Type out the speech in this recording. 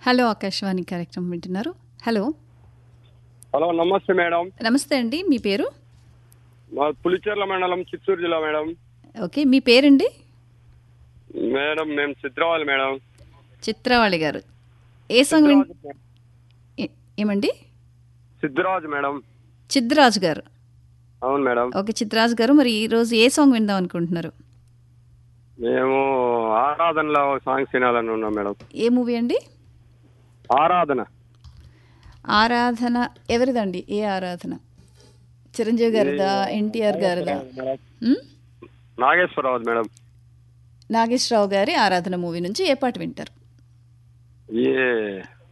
Hello Akashvani కార్యక్రమం వింటున్నారు hello hello నమస్తే మేడం నమస్తే అండి మీ పేరు మా పులిచెర్ల మండలం చిత్తూరు జిల్లా మేడం ఓకే మీ పేరండి మేడం మేము సిద్రావాలి మేడం చిత్రవాళి గారు ఏ సాంగ్ విన్ ఏ- ఏమండి సిద్ధరాజు మేడం చిద్రాజు గారు అవును మేడం ఓకే చిత్రాజు గారు మరి ఈరోజు ఏ సాంగ్ విందాం అనుకుంటున్నారు మేము ఆరాధనలో సాంగ్స్ వినాలని ఉన్నాం మేడం ఏ మూవీ అండి ఆరాధన ఆరాధన ఎవరిదండి ఏ ఆరాధన చిరంజీవి గారిదా ఎన్టీఆర్ గారిదా ఉమ్? నాగేశ్వరరావు మేడం నాగేశ్వరరావు గారి ఆరాధన మూవీ నుంచి ఏ పాట వింటారు ఏ